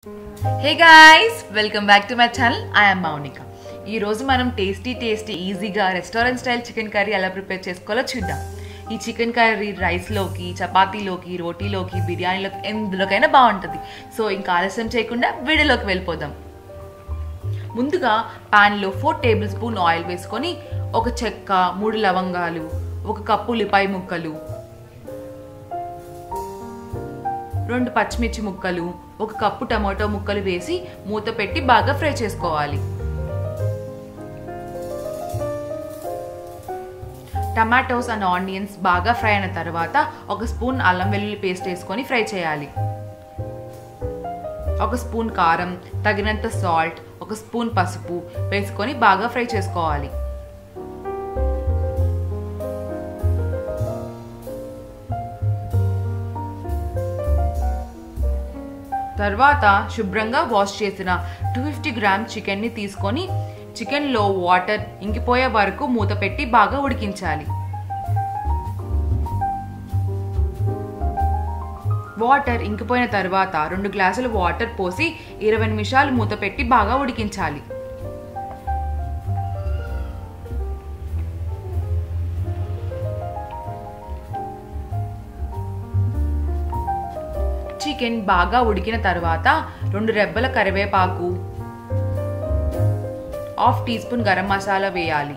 hey guys welcome back to my channel I'm Mounika ఈ రోజు మనం టేస్టీ టేస్టీ ఈజీగా రెస్టారెంట్ స్టైల్ చికెన్ కర్రీ ఎలా ప్రిపేర్ చేసుకోవాలో చూద్దాం ఈ చికెన్ కర్రీ రైస్లోకి చపాతీలోకి రోటీలోకి బిర్యానీలోకి ఎందులోకైనా బాగుంటుంది సో ఇంకా ఆలస్యం చేయకుండా వీడియోలోకి వెళ్ళిపోదాం ముందుగా ప్యాన్లో ఫోర్ టేబుల్ స్పూన్ ఆయిల్ వేసుకొని ఒక చెక్క మూడు లవంగాలు ఒక కప్పు ఉల్లిపాయ ముక్కలు రెండు పచ్చిమిర్చి ముక్కలు ఒక కప్పు టమాటో ముక్కలు వేసి మూత పెట్టి బాగా ఫ్రై చేసుకోవాలి టమాటోస్ అండ్ ఆనియన్స్ బాగా ఫ్రై అయిన తర్వాత ఒక స్పూన్ అల్లం వెల్లుల్లి పేస్ట్ వేసుకొని ఫ్రై చేయాలి ఒక స్పూన్ కారం తగినంత సాల్ట్ ఒక స్పూన్ పసుపు వేసుకొని బాగా ఫ్రై చేసుకోవాలి తర్వాత శుభ్రంగా వాష్ చేసిన టూ ఫిఫ్టీ గ్రామ్ చికెన్ని తీసుకొని చికెన్లో వాటర్ ఇంకిపోయే వరకు మూత పెట్టి బాగా ఉడికించాలి వాటర్ ఇంకిపోయిన తర్వాత రెండు గ్లాసులు వాటర్ పోసి ఇరవై నిమిషాలు మూత పెట్టి బాగా ఉడికించాలి చికెన్ బాగా ఉడికిన తర్వాత రెండు రెబ్బల కరివేపాకు half teaspoon garam masala వేయాలి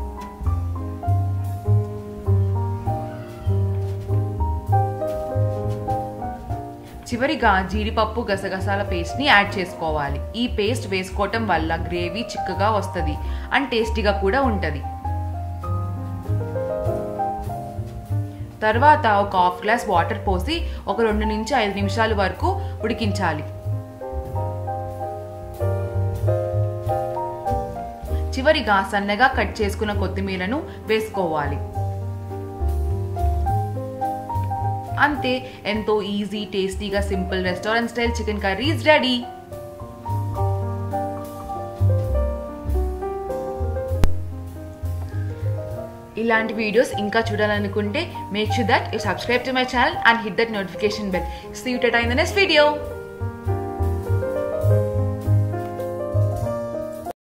చివరిగా జీడిపప్పు గసగసాల పేస్ట్ని యాడ్ చేసుకోవాలి ఈ పేస్ట్ వేసుకోవటం వల్ల గ్రేవీ చిక్కగా వస్తుంది అండ్ టేస్టీగా కూడా ఉంటుంది తర్వాత ఒక హాఫ్ గ్లాస్ వాటర్ పోసి ఒక రెండు నుంచి ఐదు నిమిషాల వరకు ఉడికించాలి చివరిగా సన్నగా కట్ చేసుకున్న కొత్తిమీరను వేసుకోవాలి అంతే ఎంతో ఈజీ టేస్టీగా simple restaurant style chicken curries ready ఇలాంటి వీడియోస్ ఇంకా చూడాలనుకుంటే make sure that you subscribe to my channel and hit that notification bell see you in the next video